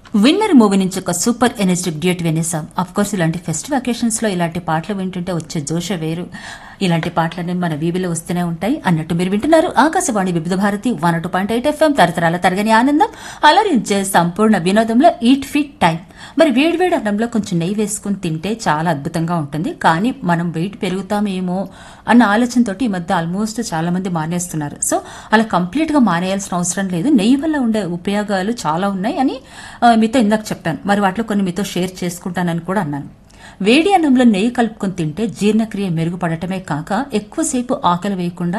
winner movie నుంచి ఒక super energetic duet వినేసాం అఫ్ కోర్స్ ఇలాంటి ఫెస్టివ్ అకేషన్స్ లో ఇలాంటి పాటలు వింటుంటే వచ్చే జోష వేరు ఇలాంటి పాటలన్నీ మన వీబీలో వస్తూనే ఉంటాయి అన్నట్టు మీరు వింటున్నారు Akashvani Vividh Bharati one two point eight FM తరతరాల తరగని ఆనందం అలరించే సంపూర్ణ వినోదంలో ఈట్ ఫిట్ టైం మరి వేడివేడి అన్నంలో కొంచెం నెయ్యి వేసుకుని తింటే చాలా అద్భుతంగా ఉంటుంది కానీ మనం వెయిట్ పెరుగుతామేమో అన్న ఆలోచనతోటి ఈ మధ్య ఆల్మోస్ట్ చాలా మంది మానేస్తున్నారు సో అలా కంప్లీట్ గా మానేయాల్సిన అవసరం లేదు నెయ్యి వల్ల ఉండే ఉపయోగాలు చాలా ఉన్నాయి అని ఆ, మీతో ఇందాక చెప్పాను మరి వాటిలో కొన్ని మీతో షేర్ చేసుకుంటానని కూడా అన్నాను వేడి అన్నంలో నెయ్యి కలుపుకొని తింటే జీర్ణక్రియ మెరుగుపడటమే కాక ఎక్కువసేపు ఆకలి వేయకుండా